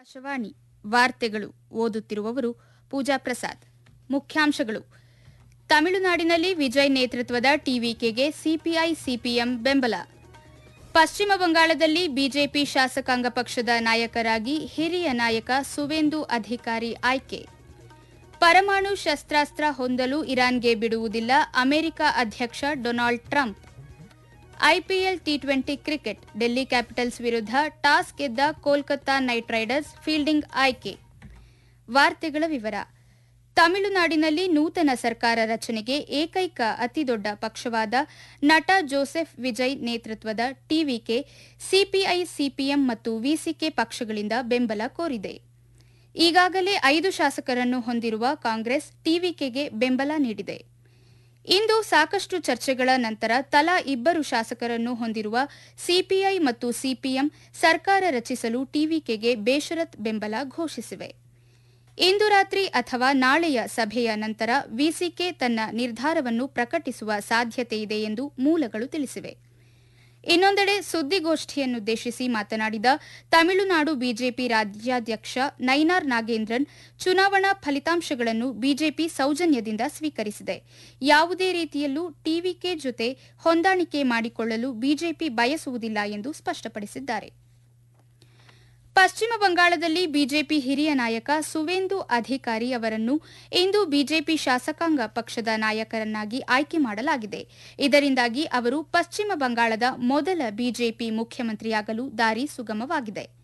ಆಕಾಶವಾಣಿ ವಾರ್ತೆಗಳು ಓದುತ್ತಿರುವವರು ಪೂಜಾ ಪ್ರಸಾದ್ ಮುಖ್ಯಾಂಶಗಳು ತಮಿಳುನಾಡಿನಲ್ಲಿ ವಿಜಯ್ ನೇತೃತ್ವದ ಟಿವಿಕೆಗೆ ಸಿಪಿಐ ಸಿಪಿಎಂ ಬೆಂಬಲ ಪಶ್ಚಿಮ ಬಂಗಾಳದಲ್ಲಿ ಬಿಜೆಪಿ ಶಾಸಕಾಂಗ ಪಕ್ಷದ ನಾಯಕರಾಗಿ ಹಿರಿಯ ನಾಯಕ ಸುವೇಂದು ಅಧಿಕಾರಿ ಆಯ್ಕೆ ಪರಮಾಣು ಶಸ್ತ್ರಾಸ್ತ್ರ ಹೊಂದಲು ಇರಾನ್ಗೆ ಬಿಡುವುದಿಲ್ಲ ಅಮೆರಿಕ ಅಧ್ಯಕ್ಷ Donald Trump IPL T twenty cricket Delhi Capitals ವಿರುದ್ಧ ಟಾಸ್ ಗೆದ್ದ ಕೋಲ್ಕತ್ತಾ ನೈಟ್ ರೈಡರ್ಸ್ ಫೀಲ್ಡಿಂಗ್ ಆಯ್ಕೆ ವಾರ್ತೆಗಳ ವಿವರ ತಮಿಳುನಾಡಿನಲ್ಲಿ ನೂತನ ಸರ್ಕಾರ ರಚನೆಗೆ ಏಕೈಕ ಅತಿದೊಡ್ಡ ಪಕ್ಷವಾದ ನಟ ಜೋಸೆಫ್ ವಿಜಯ್ ನೇತೃತ್ವದ ಟಿವಿಕೆ ಸಿಪಿಐ ಸಿಪಿಎಂ ಮತ್ತು ವಿಸಿಕೆ ಪಕ್ಷಗಳಿಂದ ಬೆಂಬಲ ಕೋರಿದೆ ಈಗಾಗಲೇ ಐದು ಶಾಸಕರನ್ನು ಹೊಂದಿರುವ ಕಾಂಗ್ರೆಸ್ ಟಿವಿಕೆಗೆ ಬೆಂಬಲ ನೀಡಿದೆ ಇಂದು ಸಾಕಷ್ಟು ಚರ್ಚೆಗಳ ನಂತರ ತಲಾ ಇಬ್ಬರು ಶಾಸಕರನ್ನು ಹೊಂದಿರುವ ಸಿಪಿಐ ಮತ್ತು ಸಿಪಿಎಂ ಸರ್ಕಾರ ರಚಿಸಲು ಟಿವಿಕೆಗೆ ಬೇಷರತ್ ಬೆಂಬಲ ಘೋಷಿಸಿವೆ ಇಂದು ರಾತ್ರಿ ಅಥವಾ ನಾಳೆಯ ಸಭೆಯ ನಂತರ ವಿಸಿಕೆ ತನ್ನ ನಿರ್ಧಾರವನ್ನು ಪ್ರಕಟಿಸುವ ಸಾಧ್ಯತೆಯಿದೆ ಎಂದು ಮೂಲಗಳು ತಿಳಿಸಿವೆ ಇನ್ನೊಂದೆಡೆ ಸುದ್ದಿಗೋಷ್ಠಿಯನ್ನುದ್ದೇಶಿಸಿ ಮಾತನಾಡಿದ ತಮಿಳುನಾಡು ಬಿಜೆಪಿ ರಾಜ್ಯಾಧ್ಯಕ್ಷ ನೈನಾರ್ ನಾಗೇಂದ್ರನ್ ಚುನಾವಣಾ ಫಲಿತಾಂಶಗಳನ್ನು ಬಿಜೆಪಿ ಸೌಜನ್ಯದಿಂದ ಸ್ವೀಕರಿಸಿದೆ ಯಾವುದೇ ರೀತಿಯಲ್ಲೂ ಟಿವಿಕೆ ಜೊತೆ ಹೊಂದಾಣಿಕೆ ಮಾಡಿಕೊಳ್ಳಲು ಬಿಜೆಪಿ ಬಯಸುವುದಿಲ್ಲ ಎಂದು ಸ್ಪಷ್ಟಪಡಿಸಿದ್ದಾರೆ ಪಶ್ಚಿಮ ಬಂಗಾಳದಲ್ಲಿ ಬಿಜೆಪಿ ಹಿರಿಯ ನಾಯಕ ಸುವೇಂದು ಅಧಿಕಾರಿ ಅವರನ್ನು ಇಂದು ಬಿಜೆಪಿ ಶಾಸಕಾಂಗ ಪಕ್ಷದ ನಾಯಕರನ್ನಾಗಿ ಆಯ್ಕೆ ಮಾಡಲಾಗಿದೆ ಇದರಿಂದಾಗಿ ಅವರು ಪಶ್ಚಿಮ ಬಂಗಾಳದ ಮೊದಲ ಬಿಜೆಪಿ ಮುಖ್ಯಮಂತ್ರಿಯಾಗಲು ದಾರಿ ಸುಗಮವಾಗಿದೆ